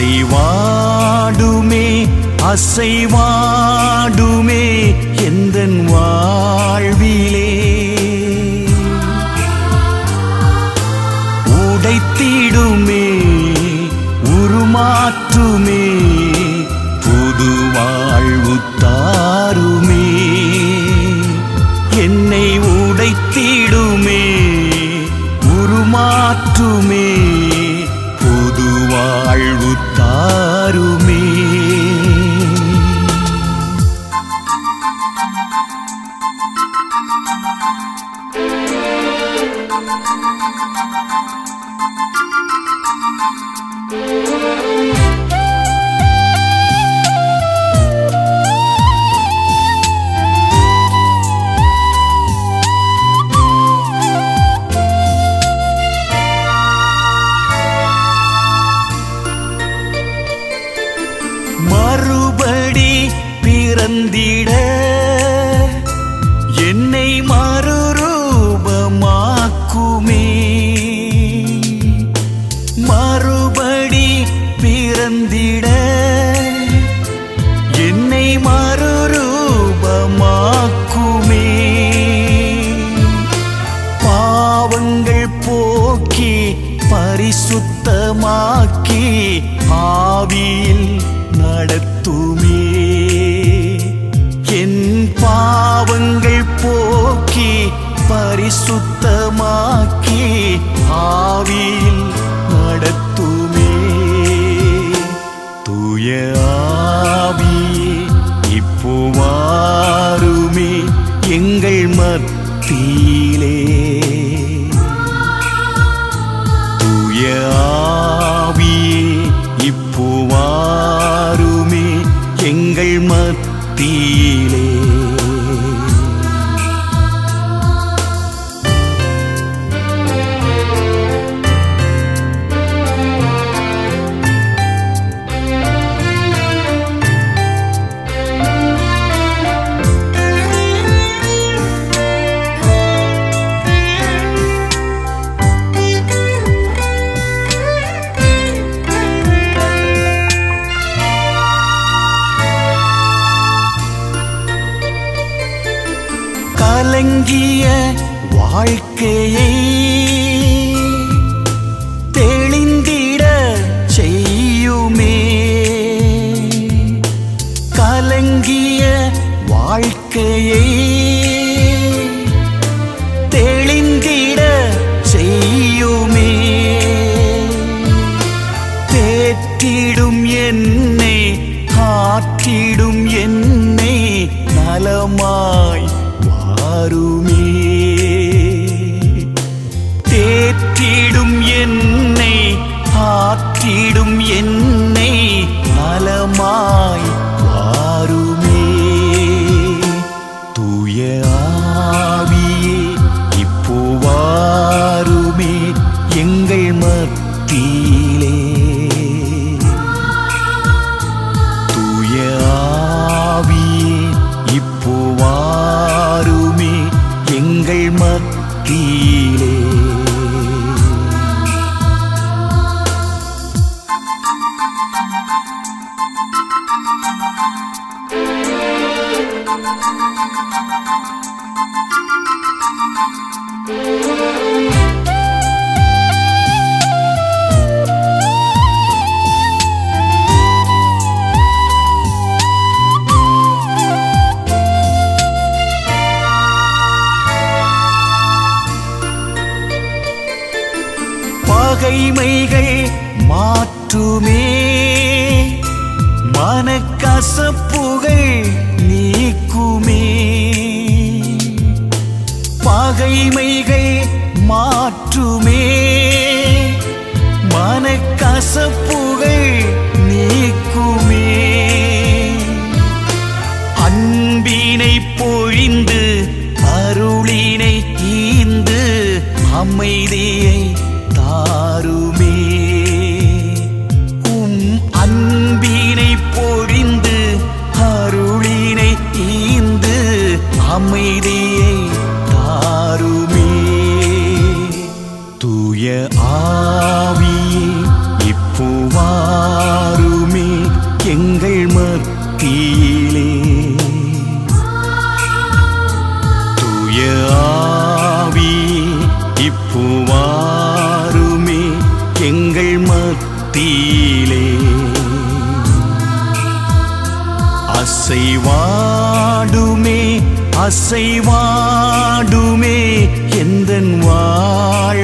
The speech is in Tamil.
அசைவாடுமே அசைவாடுமே எந்தன் வாழ்விலே உடைத்திடுமே உருமாற்றுமே புது வாழ்வு தாருமே என்னை உடைத்திடுமே உருமாற்றுமே புது வாழ்வு தாருமே மறுபடி பிறந்திட என்னை மறுரூபமாக்குமே மறுபடி பிறந்திட என்னை மறுரூபமாக்குமே பாவங்கள் போக்கி பரிசுத்தமாக்கி ஆவியில் நடத்துமே என் பாவங்கள் போக்கி பரிசுத்தமாக்கி ஆவியில் நடத்துமே தூய ஆவியே இப்போ வாருமே எங்கள் மத்தியிலே தூய ஆவியே இப்போ வாருமே எங்கள் மத்தியிலே கலங்கிய வாழ்க்கையை தெளிந்திட செய்யுமே கலங்கிய வாழ்க்கையை தெளிந்திட செய்யுமே தேற்றிடும் என்னை ஆற்றிடும் என்னை நலமாய் வாருமே தேற்றிடும் என்னை ஆற்றிடும் என்னை நலமாய் வாருமே தூய ஆவியே இப்போ வாருமே எங்கள் மத்தியிலே தூய ஆவியே இப்போ வாருமே எங்கள் மத்தியிலே பகைமைகள் மாற்றுமே மனக்கசப்புகள் நீக்குமே பகைமைகள் மாற்றுமே மனக்கசப்புகள் நீக்குமே அன்பினை பொழிந்து அருளினை ஈந்து அமைதியை தாருமே உம் அன்பினை பொழிந்து அருளினை ஈந்து அமைதியை தாருமே தூ அசைவாடுமே அசைவாடுமே எந்தன் வாழ்